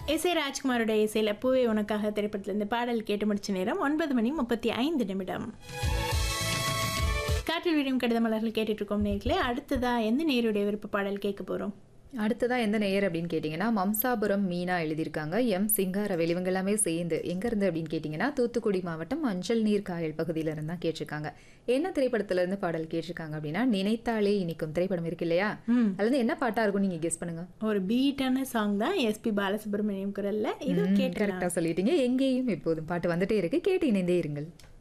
S A ராஜ்குமாரோட இசையில் பூவே உனக்காக திரைப்படத்திலிருந்து பாடல் கேட்டு முடிச்ச நேரம் ஒன்பது மணி முப்பத்தி ஐந்து நிமிடம் காற்றில் விரியும் கடித மலர்கள் கேட்டுட்டு இருக்கோம் நேர்களே அடுத்ததா எந்த நேருடைய விருப்ப பாடல் கேட்க போறோம் அடுத்ததா எந்த நேயர் அப்படின்னு கேட்டிங்கன்னா மம்சாபுரம் மீனா எழுதியிருக்காங்க எம் சிங்காரவேல் இவங்க எல்லாமே சேர்ந்து எங்க இருந்து அப்படின்னு கேட்டிங்கன்னா தூத்துக்குடி மாவட்டம் மஞ்சள் நீர் காயல் பகுதியில இருந்து தான் கேட்டிருக்காங்க என்ன திரைப்படத்துல இருந்து பாடல் கேட்டிருக்காங்க அப்படின்னா நினைத்தாலே இனிக்கும் திரைப்படம் இருக்கு இல்லையா ம். அதுல இருந்து என்ன பாட்டா இருக்கும் நீங்க கெஸ் பண்ணுங்க ஒரு பீட்டான சாங் தான் எஸ்பி பாலசுப்ரமணியம் குரல்ல இது கேட்கலாம் கரெக்டா சொல்லிட்டீங்க எங்கேயும் எப்போதும் பாட்டு வந்துட்டே இருக்கு கேட்டு இணைந்தே இருங்கள்